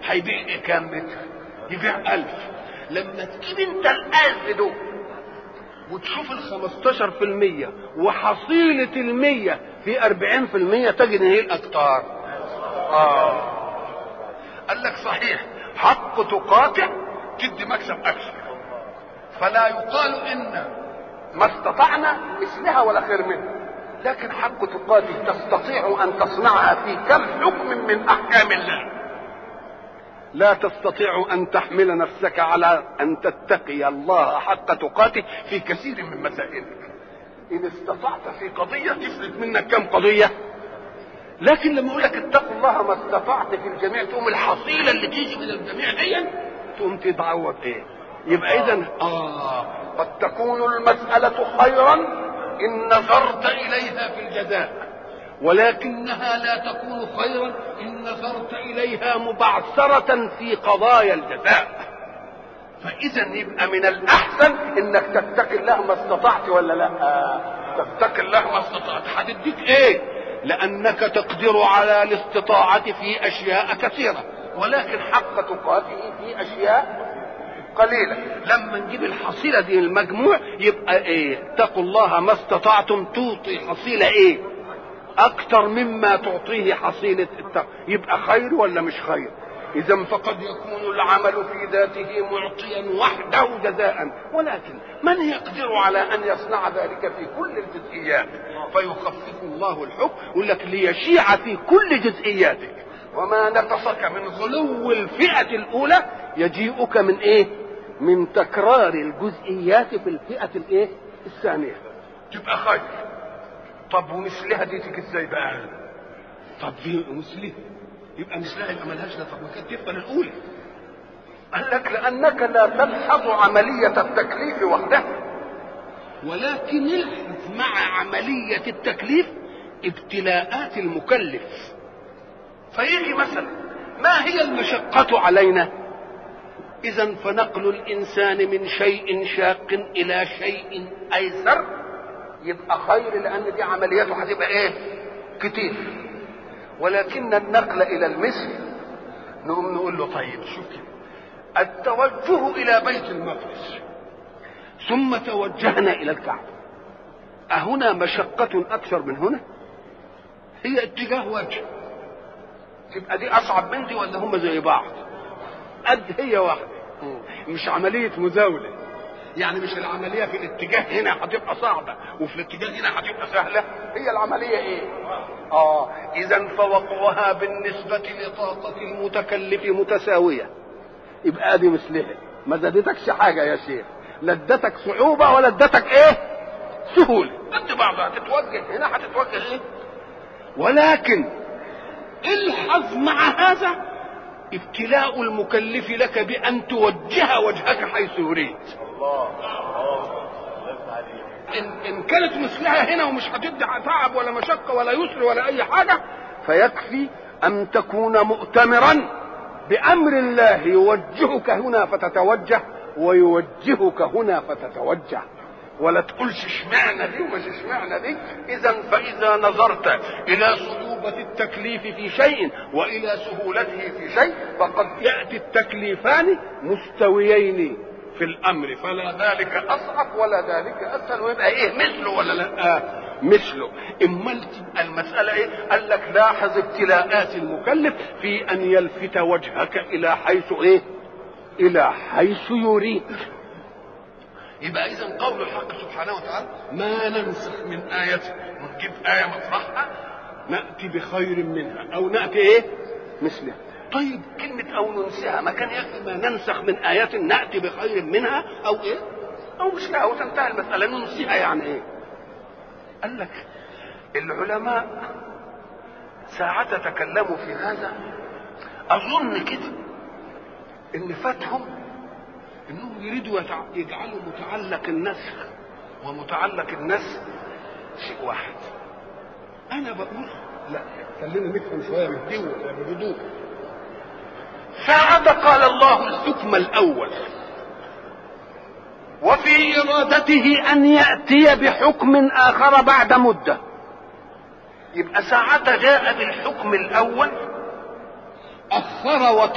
هيبيع ايه كام متر يبيع ألف لما تجيب انت الألف دول وتشوف ال 15% وحصيلة المية في 40% تجد ان هي الأكتار آه قال لك صحيح حق تقاطع تدي مكسب أكثر فلا يقال إن ما استطعنا مثلها ولا خير منها لكن حق تقاته تستطيع ان تصنعها في كم حكم من احكام الله لا تستطيع ان تحمل نفسك على ان تتقي الله حق تقاته في كثير من مسائلك ان استطعت في قضيه تفلت منك كم قضيه لكن لما اقول لك اتقوا الله ما استطعت في الجميع تقوم الحصيله اللي تيجي من الجميع دي تقوم تتعوض ايه يبقى اذا اه قد تكون المساله خيرا ان نظرت اليها في الجزاء ولكنها لا تكون خيرا ان نظرت اليها مبعثره في قضايا الجزاء فاذا يبقى من الاحسن انك تتقي الله ما استطعت ولا لا تتقي الله ما استطعت هتديك ايه لانك تقدر على الاستطاعه في اشياء كثيره ولكن حق تقاته في اشياء قليلة لما نجيب الحصيلة دي المجموع يبقى ايه اتقوا الله ما استطعتم توطي حصيلة ايه اكتر مما تعطيه حصيلة التقوى يبقى خير ولا مش خير اذا فقد يكون العمل في ذاته معطيا وحده جزاء ولكن من يقدر على ان يصنع ذلك في كل الجزئيات فيخفف الله الحكم يقول لك ليشيع في كل جزئياتك وما نقصك من غلو الفئة الأولى يجيئك من إيه؟ من تكرار الجزئيات في الفئة الإيه؟ الثانية. تبقى خير. طب ومثلها دي تيجي إزاي بقى؟ طب دي مثلها يبقى مثلها يبقى ملهاش طب ما كانت تفضل الأولى. قال لك لأنك لا تلحظ عملية التكليف وحدها. ولكن الحظ مع عملية التكليف ابتلاءات المكلف. فيجي مثلا ما هي المشقة علينا إذا فنقل الإنسان من شيء شاق إلى شيء أيسر يبقى خير لأن دي عملياته هتبقى إيه؟ كتير ولكن النقل إلى المثل نقوم نقول له طيب شوف كده التوجه إلى بيت المقدس ثم توجهنا إلى الكعبة أهنا مشقة أكثر من هنا؟ هي اتجاه وجه تبقى دي اصعب من دي ولا هم زي بعض قد هي واحده مش عمليه مزاوله يعني مش العمليه في الاتجاه هنا هتبقى صعبه وفي الاتجاه هنا هتبقى سهله هي العمليه ايه اه اذا فوقعها بالنسبه لطاقه المتكلف متساويه يبقى دي مثلها ما زادتكش حاجه يا شيخ لا ادتك صعوبه ولا ادتك ايه سهوله قد بعضها تتوجه هنا هتتوجه ايه ولكن الحظ مع هذا ابتلاء المكلف لك بأن توجه وجهك حيث يريد إن, إن كانت مثلها هنا ومش هتدي تعب ولا مشقة ولا يسر ولا أي حاجة فيكفي أن تكون مؤتمرا بأمر الله يوجهك هنا فتتوجه ويوجهك هنا فتتوجه ولا تقولش اشمعنى دي ومش اشمعنى دي اذا فاذا نظرت الى صعوبة التكليف في شيء والى سهولته في شيء فقد ياتي التكليفان مستويين في الامر فلا ذلك اصعب ولا ذلك اسهل ويبقى ايه مثله ولا لا آه مثله اما المساله ايه قال لك لاحظ ابتلاءات المكلف في ان يلفت وجهك الى حيث ايه الى حيث يريد يبقى اذا قول الحق سبحانه وتعالى ما ننسخ من آية ونجيب آية مطرحها نأتي بخير منها أو نأتي إيه؟ مثلها. طيب كلمة أو ننسها ما كان يكفي ما ننسخ من آيات نأتي بخير منها أو إيه؟ أو مش أو تنتهي المسألة ننسيها يعني إيه؟ قال لك العلماء ساعة تكلموا في هذا أظن كده إن فاتهم انهم يريدوا يجعلوا متعلق النسخ ومتعلق النسخ شيء واحد انا بقول لا خلينا نفهم شويه بهدوء ساعة قال الله الحكم الاول وفي ارادته ان ياتي بحكم اخر بعد مده يبقى ساعة جاء بالحكم الاول اخر وت